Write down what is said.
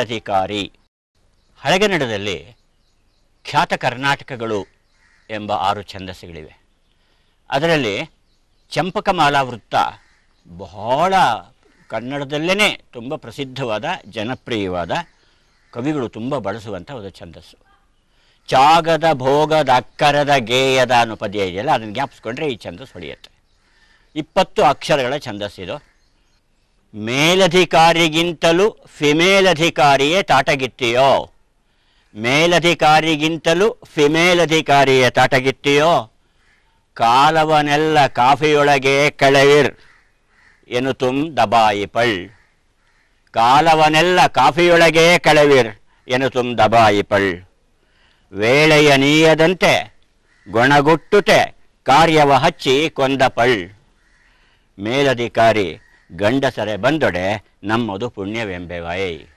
ಮೇಲಧಿಕಾರಿ ಹಳೆಗನ್ನಡದಲ್ಲಿ ಖ್ಯಾತ ಕರ್ನಾಟಕಗಳು ಎಂಬ ಆರು ಛಂದಸ್ಸುಗಳಿವೆ ಅದರಲ್ಲಿ ಚಂಪಕಮಾಲಾ ವೃತ್ತ ಬಹಳ ಕನ್ನಡದಲ್ಲೇ ತುಂಬ ಪ್ರಸಿದ್ಧವಾದ ಜನಪ್ರಿಯವಾದ ಕವಿಗಳು ತುಂಬ ಬಳಸುವಂಥ ಒಂದು ಛಂದಸ್ಸು ಚಾಗದ ಭೋಗದ ಅಕ್ಕರದ ಗೇಯದ ಅನ್ನೋ ಪದ್ಯ ಇದೆಯಲ್ಲ ಅದನ್ನು ಜ್ಞಾಪಿಸ್ಕೊಂಡ್ರೆ ಈ ಛಂದಸ್ಸು ಹೊಳೆಯುತ್ತೆ ಇಪ್ಪತ್ತು ಅಕ್ಷರಗಳ ಛಂದಸ್ಸಿದು ಮೇಲಧಿಕಾರಿಗಿಂತಲೂ ಫಿಮೇಲಧಿಕಾರಿಯೇ ತಾಟಗಿತ್ತಿಯೋ ಮೇಲಧಿಕಾರಿಗಿಂತಲೂ ಫಿಮೇಲಧಿಕಾರಿಯೇ ತಾಟಗಿತ್ತಿಯೋ ಕಾಲವನೆಲ್ಲ ಕಾಫಿಯೊಳಗೆ ಕಳೆವಿರ್ ಎನ್ನುತುಂ ದಬಾಯಿಪಳ್ ಕಾಲವನೆಲ್ಲ ಕಾಫಿಯೊಳಗೆ ಕಳೆವಿರ್ ಎನ್ನುತುಂ ದಬಾಯಿಪಳ್ ವೇಳೆಯ ನೀಯದಂತೆ ಗೊಣಗುಟ್ಟುತೆ ಕಾರ್ಯವ ಹಚ್ಚಿ ಕೊಂದಪಳ್ ಮೇಲಧಿಕಾರಿ ಗಂಡಸರೆ ಬಂದೊಡೆ ನಮ್ಮದು ಪುಣ್ಯವೆಂಬೆವೈ